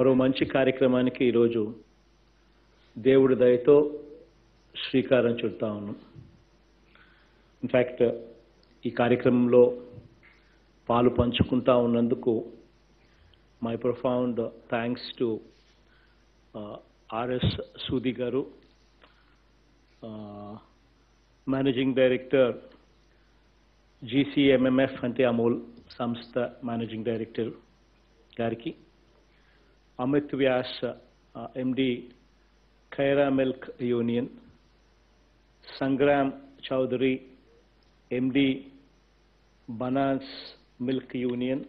మరో మంచి కార్యక్రమానికి ఈరోజు దేవుడి దయతో శ్రీకారం చుడతా ఉన్నాం ఇన్ఫ్యాక్ట్ ఈ కార్యక్రమంలో పాలు పంచుకుంటా ఉన్నందుకు my profound thanks to RS Sodhi గారు మేనేజింగ్ డైరెక్టర్ జీసీఎంఎంఎఫ్ అంటే అమూల్ సంస్థ మేనేజింగ్ డైరెక్టర్ గారికి Amit Vyas MD Kaira milk union Sangram Chaudhary MD Banas milk union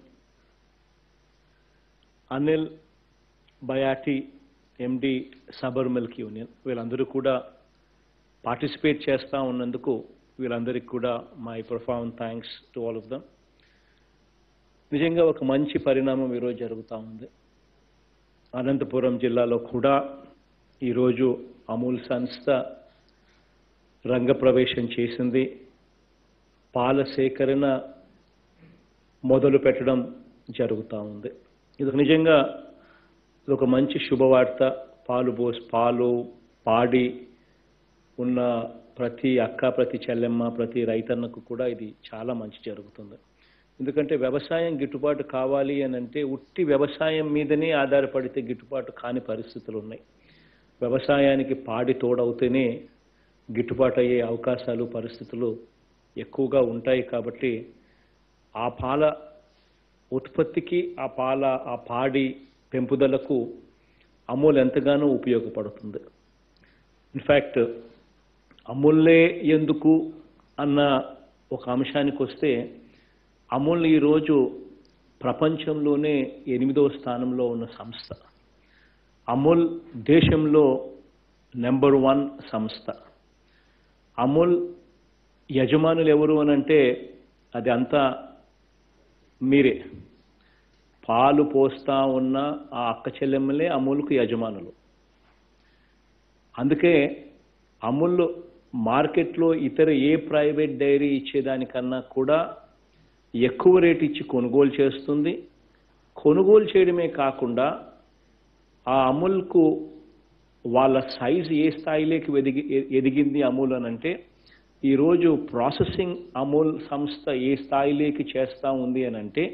Anil బయాటి ఎండి సబర్ మిల్క్ యూనియన్ వీళ్ళందరూ కూడా పార్టిసిపేట్ చేస్తూ ఉన్నందుకు వీళ్ళందరికీ కూడా my profound thanks to all of them నిజంగా ఒక మంచి పరిణామం ఈరోజు జరుగుతూ ఉంది అనంతపురం జిల్లాలో కూడా ఈరోజు అమూల్ సంస్థ రంగప్రవేశం చేసింది పాల సేకరణ మొదలు పెట్టడం జరుగుతూ ఉంది ఇది నిజంగా ఇది ఒక మంచి శుభవార్త పాలు పోసి పాలు పాడి ఉన్న ప్రతి అక్క ప్రతి చెల్లెమ్మ ప్రతి రైతన్నకు కూడా ఇది చాలా మంచి జరుగుతుంది ఎందుకంటే వ్యవసాయం గిట్టుబాటు కావాలి అని అంటే ఉట్టి వ్యవసాయం మీదనే ఆధారపడితే గిట్టుబాటు కాని పరిస్థితులు ఉన్నాయి వ్యవసాయానికి పాడి తోడవుతేనే గిట్టుబాటు అయ్యే అవకాశాలు పరిస్థితులు ఎక్కువగా ఉంటాయి కాబట్టి ఆ పాల ఉత్పత్తికి ఆ పాల ఆ పాడి పెంపుదలకు అమూల్ ఎంతగానో ఉపయోగపడుతుంది ఇన్ఫ్యాక్ట్ అమూల్లే ఎందుకు అన్న ఒక అంశానికి వస్తే అమూల్ ఈరోజు ప్రపంచంలోనే ఎనిమిదవ స్థానంలో ఉన్న సంస్థ అమూల్ దేశంలో నెంబర్ వన్ సంస్థ అమూల్ యజమానులు ఎవరు అని అంటే అది అంతా మీరే పాలు పోస్తా ఉన్న ఆ అక్క చెల్లెమ్మలే అమూల్కు యజమానులు అందుకే అమూల్ మార్కెట్లో ఇతర ఏ ప్రైవేట్ డైరీ ఇచ్చేదానికన్నా కూడా ఎక్కువ రేట్ ఇచ్చి కొనుగోలు చేస్తుంది కొనుగోలు చేయడమే కాకుండా ఆ అమూల్కు వాళ్ళ సైజు ఏ స్థాయిలోకి ఎదిగి ఎదిగింది అమూల్ అని అంటే ఈరోజు ప్రాసెసింగ్ అమూల్ సంస్థ ఏ స్థాయిలోకి చేస్తూ ఉంది అని అంటే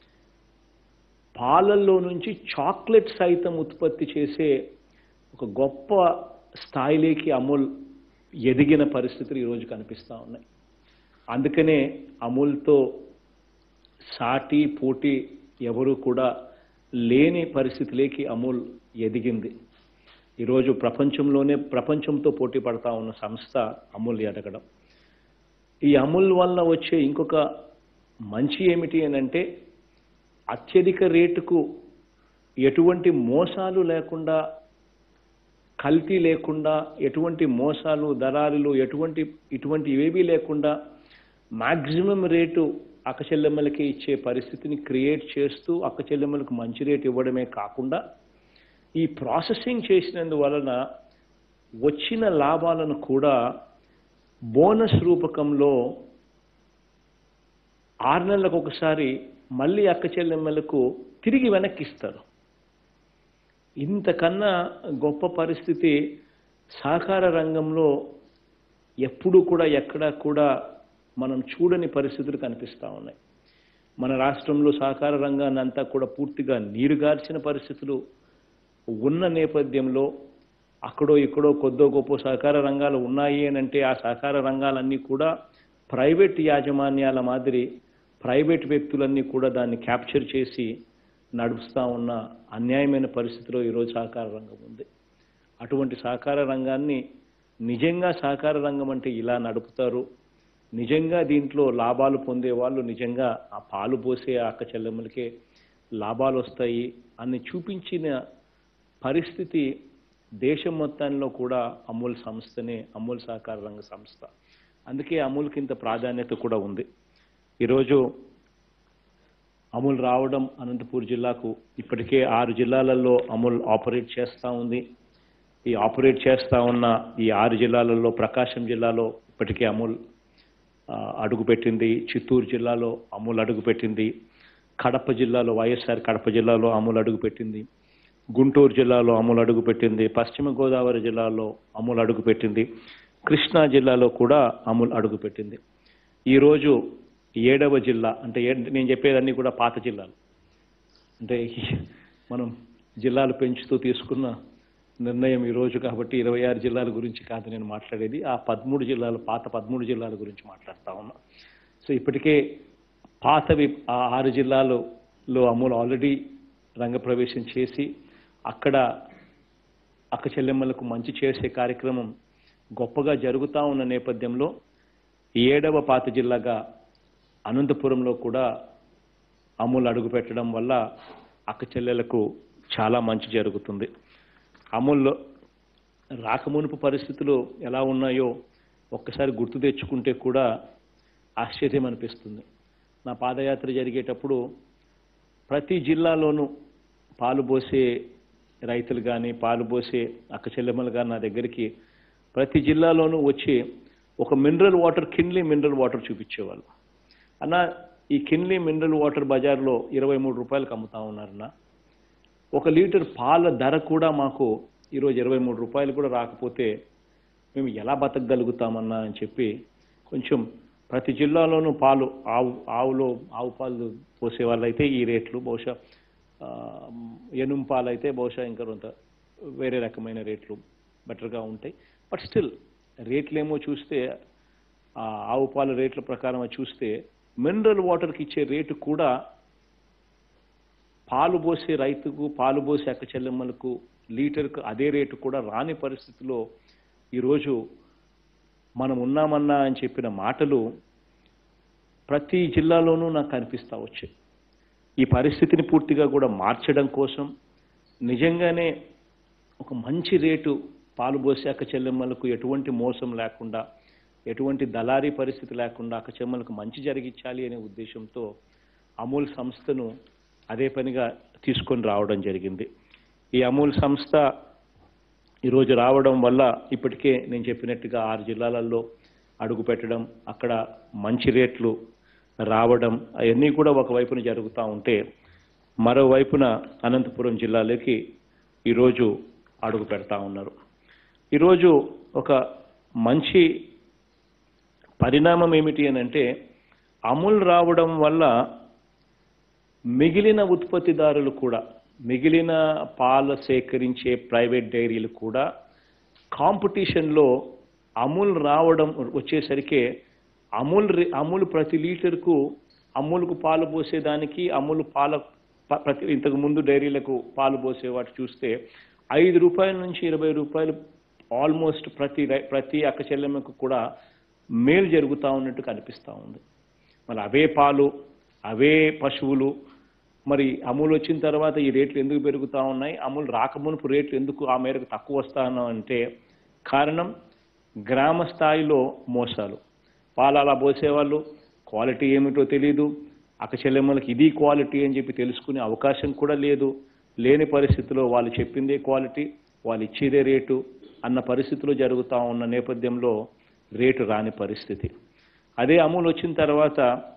పాలల్లో నుంచి చాక్లెట్ సైతం ఉత్పత్తి చేసే ఒక గొప్ప స్థాయిలోకి అమూల్ ఎదిగిన పరిస్థితులు ఈరోజు కనిపిస్తూ ఉన్నాయి అందుకనే అమూల్తో సాటి పోటీ ఎవరు కూడా లేని పరిస్థితిలోకి అమూల్ ఎదిగింది ఈరోజు ప్రపంచంలోనే ప్రపంచంతో పోటీ పడతా ఉన్న సంస్థ అమూల్ ఎదగడం ఈ అమూల్ వల్ల వచ్చే ఇంకొక మంచి ఏమిటి అని అంటే అత్యధిక రేటుకు ఎటువంటి మోసాలు లేకుండా కల్తీ లేకుండా ఎటువంటి మోసాలు దళారులు ఎటువంటి ఇటువంటి ఏవీ లేకుండా మ్యాక్సిమం రేటు అక్కచెల్లెమ్మలకి ఇచ్చే పరిస్థితిని క్రియేట్ చేస్తూ అక్కచెల్లెమ్మలకు మంచి రేటు ఇవ్వడమే కాకుండా ఈ ప్రాసెసింగ్ చేసినందువలన వచ్చిన లాభాలను కూడా బోనస్ రూపకంలో ఆరు నెలలకు ఒకసారి మళ్ళీ అక్క చెల్లెమ్మలకు తిరిగి వెనక్కిస్తారు ఇంతకన్నా గొప్ప పరిస్థితి సహకార రంగంలో ఎప్పుడూ కూడా ఎక్కడా కూడా మనం చూడని పరిస్థితులు కనిపిస్తూ ఉన్నాయి మన రాష్ట్రంలో సహకార రంగాన్ని అంతా కూడా పూర్తిగా నీరుగార్చిన పరిస్థితులు ఉన్న నేపథ్యంలో అక్కడో ఇక్కడో కొద్దో గొప్ప సహకార రంగాలు ఉన్నాయి అని అంటే ఆ సహకార రంగాలన్నీ కూడా ప్రైవేట్ యాజమాన్యాల మాదిరి ప్రైవేట్ వ్యక్తులన్నీ కూడా దాన్ని క్యాప్చర్ చేసి నడుపుస్తూ ఉన్న అన్యాయమైన పరిస్థితిలో ఈరోజు సహకార రంగం ఉంది అటువంటి సహకార రంగాన్ని నిజంగా సహకార రంగం అంటే ఇలా నడుపుతారు నిజంగా దీంట్లో లాభాలు పొందే వాళ్ళు నిజంగా ఆ పాలు పోసే అక్క చెల్లెమ్మలకే లాభాలు వస్తాయి అని చూపించిన పరిస్థితి దేశం మొత్తంలో కూడా అమూల్ సంస్థనే అమూల్ సహకార రంగ సంస్థ అందుకే అమూల్కి ఇంత ప్రాధాన్యత కూడా ఉంది ఈరోజు అమూల్ రావడం అనంతపూర్ జిల్లాకు ఇప్పటికే ఆరు జిల్లాలలో అమూల్ ఆపరేట్ చేస్తూ ఉంది ఈ ఆపరేట్ చేస్తూ ఉన్న ఈ ఆరు జిల్లాలలో ప్రకాశం జిల్లాలో ఇప్పటికే అమూల్ ఆ, అడుగుపెట్టింది చిత్తూరు జిల్లాలో అమూల్ అడుగుపెట్టింది కడప జిల్లాలో వైఎస్ఆర్ కడప జిల్లాలో అమూల్ అడుగుపెట్టింది గుంటూరు జిల్లాలో అమూల్ అడుగుపెట్టింది పశ్చిమ గోదావరి జిల్లాలో అమూల్ అడుగుపెట్టింది కృష్ణా జిల్లాలో కూడా అమూల్ అడుగుపెట్టింది ఈరోజు ఏడవ జిల్లా అంటే ఏ- నేను చెప్పేదన్నీ కూడా పాత జిల్లాలు అంటే ఈ- మనం జిల్లాలు పెంచుతూ తీసుకున్న నిర్ణయం ఈ రోజు కాబట్టి ఇరవై ఆరు జిల్లాల గురించి కాదు నేను మాట్లాడేది ఆ పదమూడు జిల్లాలు పాత పదమూడు జిల్లాల గురించి మాట్లాడుతా ఉన్నా సో ఇప్పటికే పాతవి ఆ ఆరు జిల్లాలలో అమూల్ ఆల్రెడీ రంగప్రవేశం చేసి అక్కడ అక్క చెల్లెమ్మలకు మంచి చేసే కార్యక్రమం గొప్పగా జరుగుతూ ఉన్న నేపథ్యంలో ఏడవ పాత జిల్లాగా అనంతపురంలో కూడా అమూల్ అడుగుపెట్టడం వల్ల అక్క చెల్లెలకు చాలా మంచి జరుగుతుంది అమూల్లో రాకమునుపు పరిస్థితులు ఎలా ఉన్నాయో ఒక్కసారి గుర్తు తెచ్చుకుంటే కూడా ఆశ్చర్యం అనిపిస్తుంది నా పాదయాత్ర జరిగేటప్పుడు ప్రతి జిల్లాలోనూ పాలు పోసే రైతులు కానీ పాలు పోసే అక్క చెల్లెమ్మలు కానీ నా దగ్గరికి ప్రతి జిల్లాలోనూ వచ్చి ఒక mineral water Kinley mineral water చూపించేవాళ్ళు అన్న ఈ కిన్లీ మినరల్ వాటర్ బజార్లో ఇరవై మూడు రూపాయలకు అమ్ముతా ఉన్నారన్న ఒక లీటర్ పాల ధర కూడా మాకు ఈరోజు ఇరవై మూడు రూపాయలు కూడా రాకపోతే మేము ఎలా బతకగలుగుతామన్నా అని చెప్పి కొంచెం ప్రతి జిల్లాలోనూ పాలు ఆవు ఆవులో ఆవు పాలు పోసే వాళ్ళైతే ఈ రేట్లు బహుశా ఆ, ఎనుం పాలు అయితే బహుశా ఇంకా కొంత వేరే రకమైన రేట్లు బెటర్గా ఉంటాయి బట్ స్టిల్ రేట్లేమో చూస్తే ఆ ఆవు పాల రేట్ల ప్రకారం అది చూస్తే మినరల్ వాటర్కి ఇచ్చే రేటు కూడా పాలు పోసే రైతుకు పాలు పోసే అక్క చెల్లెమ్మలకు లీటర్కు అదే రేటు కూడా రాని పరిస్థితిలో ఈరోజు మనం ఉన్నామన్నా అని చెప్పిన మాటలు ప్రతి జిల్లాలోనూ నాకు కనిపిస్తా వచ్చాయి ఈ పరిస్థితిని పూర్తిగా కూడా మార్చడం కోసం నిజంగానే ఒక మంచి రేటు పాలు పోసే అక్క చెల్లెమ్మలకు ఎటువంటి మోసం లేకుండా ఎటువంటి దళారీ పరిస్థితి లేకుండా అక్క చెల్లెమ్మలకు మంచి జరిగించాలి అనే ఉద్దేశంతో అమూల్ సంస్థను అదే పనిగా తీసుకొని రావడం జరిగింది ఈ అమూల్ సంస్థ ఈరోజు రావడం వల్ల ఇప్పటికే నేను చెప్పినట్టుగా ఆరు జిల్లాలలో అడుగు పెట్టడం అక్కడ మంచి రేట్లు రావడం అవన్నీ కూడా ఒకవైపున జరుగుతూ ఉంటే మరోవైపున అనంతపురం జిల్లాలోకి ఈరోజు అడుగు పెడతా ఉన్నారు ఈరోజు ఒక మంచి పరిణామం ఏమిటి అని అంటే అమూల్ రావడం వల్ల మిగిలిన ఉత్పత్తిదారులు కూడా మిగిలిన పాలు సేకరించే ప్రైవేట్ డైరీలు కూడా కాంపిటీషన్లో అమూల్ రావడం వచ్చేసరికి అమూల్ రే- అమూల్ ప్రతి లీటర్కు అమూల్కు పాలు పోసేదానికి అమూల్ పాల ప- ప్రతి ఇంతకు ముందు డైరీలకు పాలు పోసే వాటి చూస్తే ఐదు రూపాయల నుంచి ఇరవై రూపాయలు ఆల్మోస్ట్ ప్రతి రై- ప్రతి అక్క చెల్లెమ్మకు కూడా మేలు జరుగుతూ ఉన్నట్టు కనిపిస్తూ ఉంది మరి అవే పాలు అవే పశువులు మరి అమూల్ వచ్చిన తర్వాత ఈ రేట్లు ఎందుకు పెరుగుతూ ఉన్నాయి అమూల్ రాకమునుపు రేట్లు ఎందుకు ఆ మేరకు తక్కువ వస్తా అంటే కారణం గ్రామ స్థాయిలో మోసాలు పాలు అలా పోసేవాళ్ళు క్వాలిటీ ఏమిటో తెలియదు అక్క చెల్లెమ్మలకి ఇది క్వాలిటీ అని చెప్పి తెలుసుకునే అవకాశం కూడా లేదు లేని పరిస్థితిలో వాళ్ళు చెప్పిందే క్వాలిటీ వాళ్ళు ఇచ్చేదే రేటు అన్న పరిస్థితిలో జరుగుతూ ఉన్న నేపథ్యంలో రేటు రాని పరిస్థితి అదే అమూల్ వచ్చిన తర్వాత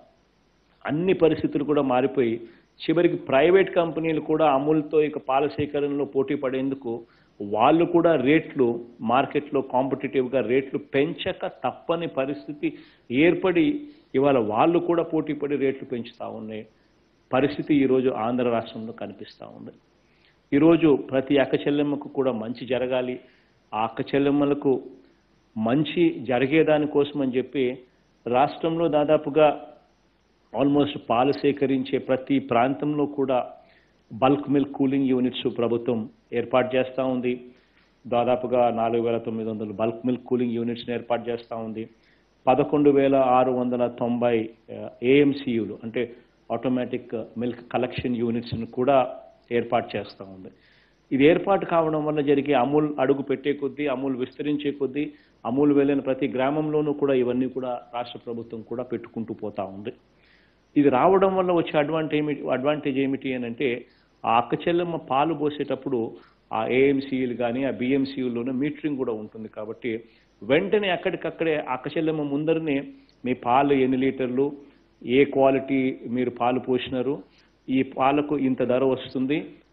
అన్ని పరిస్థితులు కూడా మారిపోయి చివరికి ప్రైవేట్ కంపెనీలు కూడా అమూల్తో ఇక పాల సేకరణలో పోటీ పడేందుకు వాళ్ళు కూడా రేట్లు మార్కెట్లో కాంపిటేటివ్గా రేట్లు పెంచక తప్పని పరిస్థితి ఏర్పడి ఇవాళ వాళ్ళు కూడా పోటీ పడి రేట్లు పెంచుతా ఉన్నాయి పరిస్థితి ఈరోజు ఆంధ్ర రాష్ట్రంలో కనిపిస్తూ ఉంది ఈరోజు ప్రతి అక్క చెల్లెమ్మకు కూడా మంచి జరగాలి ఆ అక్క చెల్లెమ్మలకు మంచి జరిగేదాని కోసం అని చెప్పి రాష్ట్రంలో దాదాపుగా ఆల్మోస్ట్ పాలు సేకరించే ప్రతి ప్రాంతంలో కూడా బల్క్ మిల్క్ కూలింగ్ యూనిట్స్ ప్రభుత్వం ఏర్పాటు చేస్తూ ఉంది దాదాపుగా నాలుగు వేల తొమ్మిది వందలు బల్క్ మిల్క్ కూలింగ్ యూనిట్స్ని ఏర్పాటు చేస్తూ ఉంది పదకొండు వేల ఆరు వందల తొంభై ఏఎంసీయులు అంటే ఆటోమేటిక్ మిల్క్ కలెక్షన్ యూనిట్స్ని కూడా ఏర్పాటు చేస్తూ ఉంది ఇది ఏర్పాటు కావడం వల్ల జరిగే అమూల్ అడుగు పెట్టే కొద్దీ అమూల్ విస్తరించే కొద్దీ అమూల్ వెళ్ళిన ప్రతి గ్రామంలోనూ కూడా ఇవన్నీ కూడా రాష్ట్ర ప్రభుత్వం కూడా పెట్టుకుంటూ పోతా ఉంది ఇది రావడం వల్ల వచ్చే అడ్వాంటేజ్ ఏమిటి అడ్వాంటేజ్ ఏమిటి అని అంటే ఆ అక్క చెల్లెమ్మ పాలు పోసేటప్పుడు ఆ ఏఎంసీలు కానీ ఆ బిఎంసీయుల్లోనే మీటరింగ్ కూడా ఉంటుంది కాబట్టి వెంటనే అక్కడికక్కడే అక్క చెల్లెమ్మ ముందరనే మీ పాలు ఎన్ని లీటర్లు ఏ క్వాలిటీ మీరు పాలు పోసినారు ఈ పాలకు ఇంత ధర వస్తుంది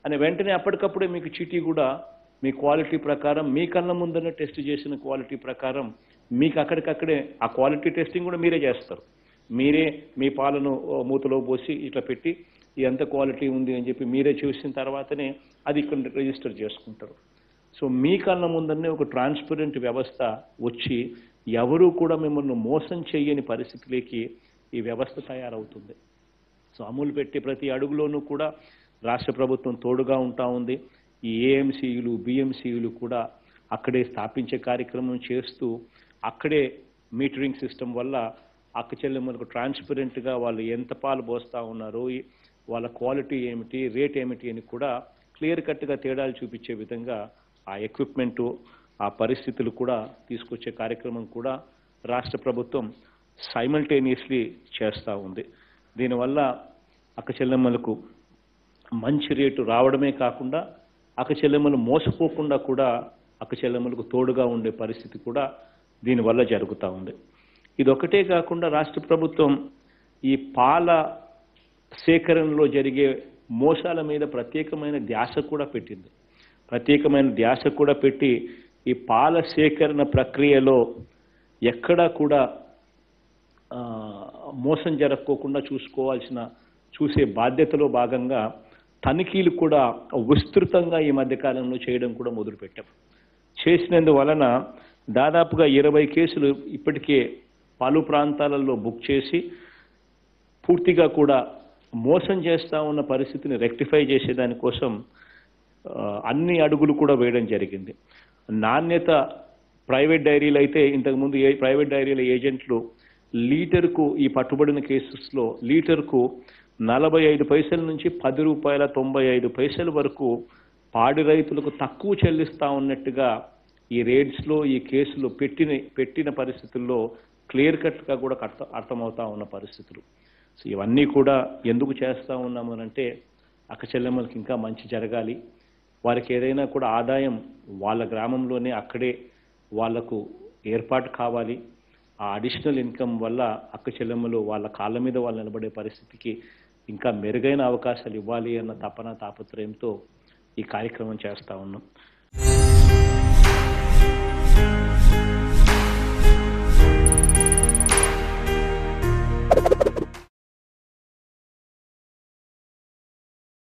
అని వెంటనే అప్పటికప్పుడే మీకు చీటీ కూడా మీ క్వాలిటీ ప్రకారం మీ కళ్ళ ముందరనే టెస్ట్ చేసిన క్వాలిటీ ప్రకారం మీకు అక్కడికక్కడే ఆ క్వాలిటీ టెస్టింగ్ కూడా మీరే చేస్తారు మీరే మీ పాలను ఓ, మూతలో పోసి ఇట్లా పెట్టి ఇది ఎంత క్వాలిటీ ఉంది అని చెప్పి మీరే చూసిన తర్వాతనే అది ఇక్కడ రిజిస్టర్ చేసుకుంటారు సో మీ కళ్ళ ముందరనే ఒక ట్రాన్స్పరెంట్ వ్యవస్థ వచ్చి ఎవరు కూడా మిమ్మల్ని మోసం చేయని పరిస్థితిలోకి ఈ వ్యవస్థ తయారవుతుంది సో అమలు పెట్టే ప్రతి అడుగులోనూ కూడా రాష్ట్ర ప్రభుత్వం తోడుగా ఉంటా ఉంది ఈ ఏఎంసీలు బిఎంసీలు కూడా అక్కడే స్థాపించే కార్యక్రమం చేస్తూ అక్కడే మీటరింగ్ సిస్టమ్ వల్ల అక్క చెల్లెమ్మలకు ట్రాన్స్పరెంట్గా వాళ్ళు ఎంత పాలు పోస్తా ఉన్నారో ఈ- వాళ్ళ క్వాలిటీ ఏమిటి రేట్ ఏమిటి అని కూడా క్లియర్ కట్గా తేడాలు చూపించే విధంగా ఆ ఎక్విప్మెంటు ఆ పరిస్థితులు కూడా తీసుకొచ్చే కార్యక్రమం కూడా రాష్ట్ర ప్రభుత్వం సైమల్టేనియస్లీ చేస్తూ ఉంది దీనివల్ల అక్క చెల్లెమ్మలకు మంచి రేటు రావడమే కాకుండా అక్క చెల్లెమ్మలు మోసపోకుండా కూడా అక్క చెల్లెమ్మలకు తోడుగా ఉండే పరిస్థితి కూడా దీనివల్ల జరుగుతూ ఉంది ఇది ఒకటే కాకుండా రాష్ట్ర ప్రభుత్వం ఈ పాల సేకరణలో జరిగే మోసాల మీద ప్రత్యేకమైన ధ్యాస కూడా పెట్టింది ప్రత్యేకమైన ధ్యాస కూడా పెట్టి ఈ పాల సేకరణ ప్రక్రియలో ఎక్కడా కూడా ఆ, మోసం జరగకోకుండా చూసుకోవాల్సిన చూసే బాధ్యతలో భాగంగా తనిఖీలు కూడా విస్తృతంగా ఈ మధ్యకాలంలో చేయడం కూడా మొదలుపెట్టాం చేసినందువలన దాదాపుగా ఇరవై కేసులు ఇప్పటికే పలు ప్రాంతాలలో బుక్ చేసి పూర్తిగా కూడా మోసం చేస్తా ఉన్న పరిస్థితిని రెక్టిఫై చేసేదానికోసం ఆ, అన్ని అడుగులు కూడా వేయడం జరిగింది నాణ్యత ప్రైవేట్ డైరీలు అయితే ఇంతకుముందు ఏ ప్రైవేట్ డైరీల ఏజెంట్లు లీటర్కు ఈ పట్టుబడిన కేసెస్లో లీటర్కు నలభై ఐదు పైసల నుంచి పది రూపాయల తొంభై ఐదు పైసల వరకు పాడి రైతులకు తక్కువ చెల్లిస్తా ఉన్నట్టుగా ఈ రేట్స్లో ఈ కేసులు పెట్టిన పెట్టిన పరిస్థితుల్లో క్లియర్ కట్గా కూడా అర్థ అర్థమవుతా ఉన్న పరిస్థితులు సో ఇవన్నీ కూడా ఎందుకు చేస్తా ఉన్నాము అంటే అక్క చెల్లెమ్మలకి ఇంకా మంచి జరగాలి వారికి ఏదైనా కూడా ఆదాయం వాళ్ళ గ్రామంలోనే అక్కడే వాళ్లకు ఏర్పాటు కావాలి ఆ అడిషనల్ ఇన్కమ్ వల్ల అక్క చెల్లెమ్మలు వాళ్ళ కాళ్ళ మీద వాళ్ళు నిలబడే పరిస్థితికి ఇంకా మెరుగైన అవకాశాలు ఇవ్వాలి అన్న తపన తాపత్రయంతో ఈ కార్యక్రమం చేస్తా ఉన్నాం